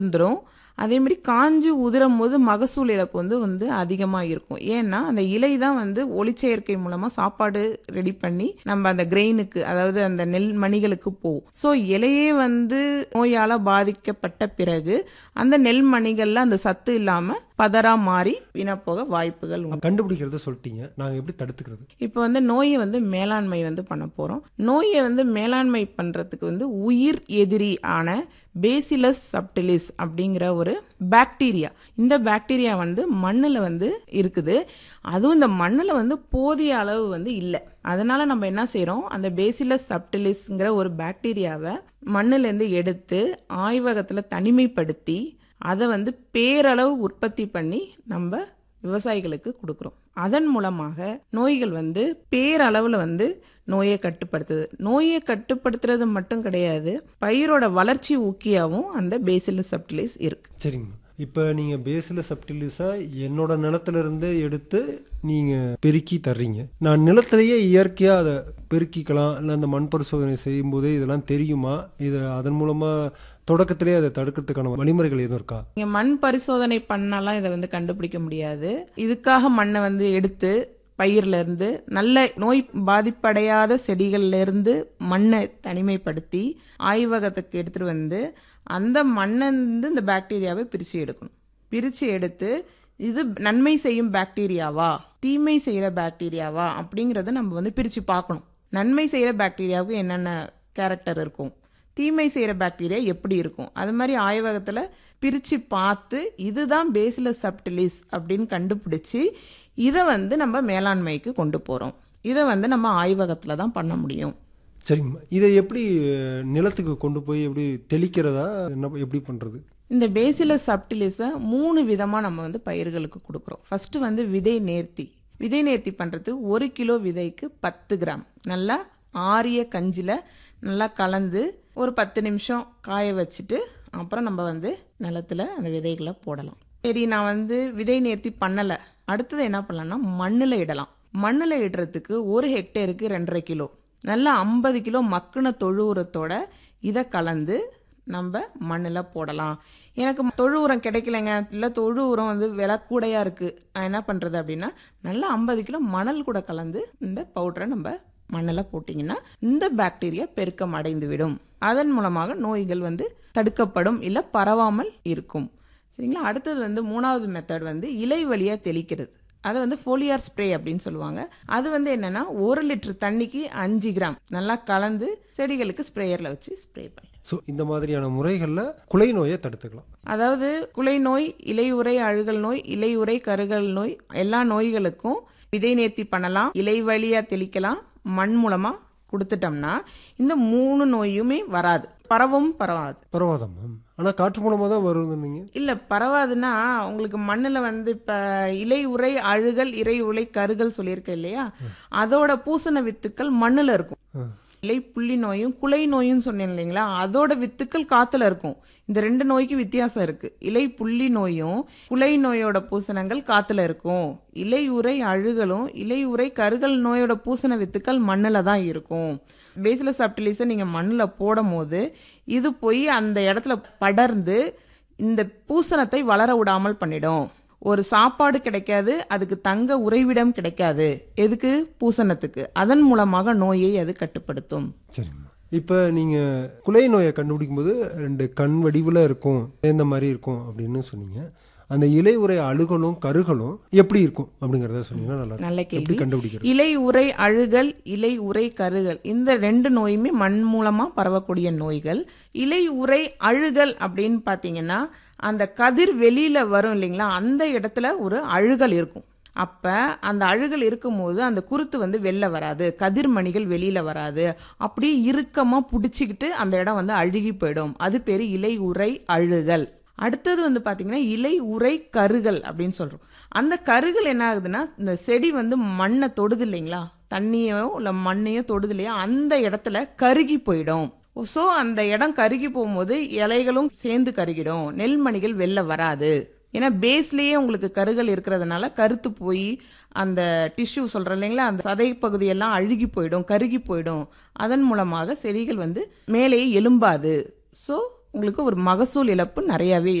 வந்துடும் அதே மாதிரி காஞ்சு உதிரும் போது மகசூல் இழப்பு வந்து வந்து அதிகமாக இருக்கும் ஏன்னா அந்த இலை தான் வந்து ஒளிச்சேர்க்கை மூலமாக சாப்பாடு ரெடி பண்ணி நம்ம அந்த கிரெயினுக்கு அதாவது அந்த நெல் மணிகளுக்கு போகும் ஸோ இலையே வந்து நோயால் பாதிக்கப்பட்ட பிறகு அந்த நெல் மணிகளில் அந்த சத்து இல்லாமல் பதறா மாறி வீணப்போக வாய்ப்புகள் உண்டு கண்டுபிடிக்கிறத சொல்லிட்டீங்க நாங்கள் எப்படி தடுத்துக்கிறது இப்போ வந்து நோயை வந்து மேலாண்மை வந்து பண்ண போகிறோம் நோயை வந்து மேலாண்மை பண்ணுறதுக்கு வந்து உயிர் எதிரி ஆன பேசிலஸ் சப்டிலிஸ் அப்படிங்கிற ஒரு பாக்டீரியா இந்த பாக்டீரியா வந்து மண்ணில் வந்து இருக்குது அதுவும் இந்த மண்ணில் வந்து போதிய அளவு வந்து இல்லை அதனால நம்ம என்ன செய்கிறோம் அந்த பேசிலஸ் சப்டிலிஸ்ங்கிற ஒரு பாக்டீரியாவை மண்ணிலேருந்து எடுத்து ஆய்வகத்தில் தனிமைப்படுத்தி அதை வந்து பேரளவு உற்பத்தி பண்ணி நம்ம விவசாயிகளுக்கு கொடுக்குறோம் அதன் மூலமாக நோய்கள் வந்து பேரளவில் வந்து நோயை கட்டுப்படுத்துது நோயை கட்டுப்படுத்துறது மட்டும் கிடையாது பயிரோட வளர்ச்சி ஊக்கியாவும் அந்த பேசிலஸ் சப்டிலிஸ் இருக்கு சரிங்கம்மா இப்போ நீங்கள் பேஸில் சப்டிலிஸா என்னோட நிலத்துல இருந்தே எடுத்து நீங்கள் பெருக்கி தர்றீங்க நான் நிலத்திலேயே இயற்கையாக அதை பெருக்கிக்கலாம் இல்லை அந்த மண் பரிசோதனை செய்யும்போதே இதெல்லாம் தெரியுமா இது அதன் மூலமாக தொடக்கத்திலே அதை தடுக்கிறதுக்கான வழிமுறைகள் எதுவும் இருக்கா நீங்க மண் பரிசோதனை பண்ணாலாம் இதை வந்து கண்டுபிடிக்க முடியாது இதுக்காக மண்ணை வந்து எடுத்து பயிர்ல இருந்து நல்ல நோய் பாதிப்படையாத செடிகள்ல இருந்து மண்ணை தனிமைப்படுத்தி ஆய்வகத்துக்கு எடுத்துட்டு வந்து அந்த மண்ணை இருந்து இந்த பாக்டீரியாவை பிரித்து எடுக்கணும் பிரித்து எடுத்து இது நன்மை செய்யும் பாக்டீரியாவா தீமை செய்கிற பாக்டீரியாவா அப்படிங்கிறத நம்ம வந்து பிரித்து பார்க்கணும் நன்மை செய்கிற பாக்டீரியாவுக்கு என்னென்ன கேரக்டர் இருக்கும் தீமை செய்கிற பாக்டீரியா எப்படி இருக்கும் அது மாதிரி ஆய்வகத்தில் பிரித்து பார்த்து இதுதான் பேசிலஸ் சப்டிலிஸ் அப்படின்னு கண்டுபிடிச்சி இதை வந்து நம்ம மேலாண்மைக்கு கொண்டு போகிறோம் இதை வந்து நம்ம ஆய்வகத்தில் தான் பண்ண முடியும் சரிங்கம்மா இதை எப்படி அஹ், நிலத்துக்கு கொண்டு போய் எப்படி தெளிக்கிறதா என்ன எப்படி பண்ணுறது இந்த பேசிலஸ் சப்டிலிஸை மூணு விதமாக நம்ம வந்து பயிர்களுக்கு கொடுக்குறோம் ஃபஸ்ட்டு வந்து விதை நேர்த்தி விதை நேர்த்தி பண்ணுறது ஒரு கிலோ விதைக்கு பத்து கிராம் நல்லா ஆரிய கஞ்சில் நல்லா கலந்து ஒரு பத்து நிமிஷம் காய வச்சுட்டு அப்புறம் நம்ம வந்து நிலத்துல அந்த விதைகளை போடலாம் சரி நான் வந்து விதை நேர்த்தி பண்ணலை அடுத்தது என்ன பண்ணலாம்னா மண்ணில் இடலாம் மண்ணில் இடுறதுக்கு ஒரு ஹெக்டேருக்கு ரெண்டரை கிலோ நல்லா ஐம்பது கிலோ மக்குன தொழு உரத்தோட இதை கலந்து நம்ம மண்ணில் போடலாம் எனக்கு தொழு உரம் கிடைக்கலைங்க இல்லை தொழு உரம் வந்து விலை கூடையாக இருக்குது நான் என்ன பண்ணுறது அப்படின்னா நல்லா ஐம்பது கிலோ மணல் கூட கலந்து இந்த பவுடரை நம்ம மண்ணில் போட்டிங்கன்னா இந்த பாக்டீரியா பெருக்கம் அடைந்து விடும் அதன் மூலமாக நோய்கள் வந்து தடுக்கப்படும் இல்லை பரவாமல் இருக்கும் சரிங்களா அடுத்தது வந்து மூணாவது மெத்தட் வந்து இலை வழியாக தெளிக்கிறது அதை வந்து ஃபோலியார் ஸ்ப்ரே அப்படின்னு சொல்லுவாங்க அது வந்து என்னன்னா ஒரு லிட்டர் தண்ணிக்கு அஞ்சு கிராம் நல்லா கலந்து செடிகளுக்கு ஸ்ப்ரேயரில் வச்சு ஸ்ப்ரே பண்ணி ஸோ இந்த மாதிரியான முறைகளில் குலை நோயை தடுத்துக்கலாம் அதாவது குலை நோய் இலையுறை அழுகல் நோய் இலையுறை கருகல் நோய் எல்லா நோய்களுக்கும் விதை நேர்த்தி பண்ணலாம் இலை வழியாக தெளிக்கலாம் மண் மூலமாக கொடுத்துட்டோம்னா இந்த மூணு நோயுமே வராது பரவும் பரவாது பரவாதா மேம் ஆனால் காற்று மூலமாக தான் வருது நீங்கள் இல்லை பரவாதுன்னா உங்களுக்கு மண்ணில் வந்து இப்போ இலை உரை அழுகல் இறை உலை கருகல் சொல்லியிருக்கேன் இல்லையா அதோட பூசண வித்துக்கள் மண்ணில் இருக்கும் இலை புள்ளி நோயும் குலை நோயும் சொன்னேன் இல்லைங்களா அதோட வித்துக்கள் காத்துல இருக்கும் இந்த ரெண்டு நோய்க்கு வித்தியாசம் இருக்கு இலை புள்ளி நோயும் குலை நோயோட பூசணங்கள் காத்துல இருக்கும் இலை உரை அழுகலும் இலை உரை கருகல் நோயோட பூசண வித்துக்கள் மண்ணில் தான் இருக்கும் பேசில சப்டிலிஸை நீங்கள் மண்ணில் போடும் போது இது போய் அந்த இடத்துல படர்ந்து இந்த பூசணத்தை வளர விடாமல் பண்ணிடும் ஒரு சாப்பாடு கிடைக்காது அதுக்கு தங்க உறைவிடம் கிடைக்காது எதுக்கு பூசணத்துக்கு அதன் மூலமாக நோயை அது கட்டுப்படுத்தும் சரிங்கம்மா இப்போ நீங்கள் குலை நோயை கண்டுபிடிக்கும் போது ரெண்டு கண் வடிவில் இருக்கும் சேர்ந்த மாதிரி இருக்கும் அப்படின்னு சொன்னீங்க அந்த இலை உரை அழுகலும் கருகலும் எப்படி இருக்கும் அப்படிங்கிறத சொன்னீங்கன்னா நல்லா இருக்கும். நல்ல எப்படி கேள்வி கண்டுபிடிக்கிறது இலை உரை அழுகல் இலை உரை கருகல் இந்த ரெண்டு நோயுமே மண் மூலமா பரவக்கூடிய நோய்கள் இலை உரை அழுகல் அப்படின்னு பார்த்தீங்கன்னா அந்த கதிர் வெளியில வரும் இல்லைங்களா அந்த இடத்துல ஒரு அழுகல் இருக்கும் அப்ப அந்த அழுகல் இருக்கும்போது அந்த குருத்து வந்து வெளில வராது கதிர்மணிகள் வெளியில வராது அப்படியே இறுக்கமா பிடிச்சிக்கிட்டு அந்த இடம் வந்து அழுகி போயிடும் அது பேரு இலை உரை அழுகல் அடுத்தது வந்து பாத்தீங்கன்னா இலை உரை கருகல் அப்படின்னு சொல்றோம் அந்த கருகல் என்ன ஆகுதுன்னா இந்த செடி வந்து மண்ணை தொடுது இல்லைங்களா தண்ணியோ இல்லை மண்ணையோ தொடுது இல்லையா அந்த இடத்துல கருகி போயிடும் ஸோ அந்த இடம் கருகி போகும்போது இலைகளும் சேர்ந்து கருகிடும் நெல்மணிகள் வெளில வராது ஏன்னா பேஸ்லேயே உங்களுக்கு கருகள் இருக்கிறதுனால கருத்து போய் அந்த டிஷ்யூ சொல்கிறோம் இல்லைங்களா அந்த சதை பகுதியெல்லாம் அழுகி போயிடும் கருகி போயிடும் அதன் மூலமாக செடிகள் வந்து மேலேயே எலும்பாது ஸோ உங்களுக்கு ஒரு மகசூல் இழப்பு நிறையாவே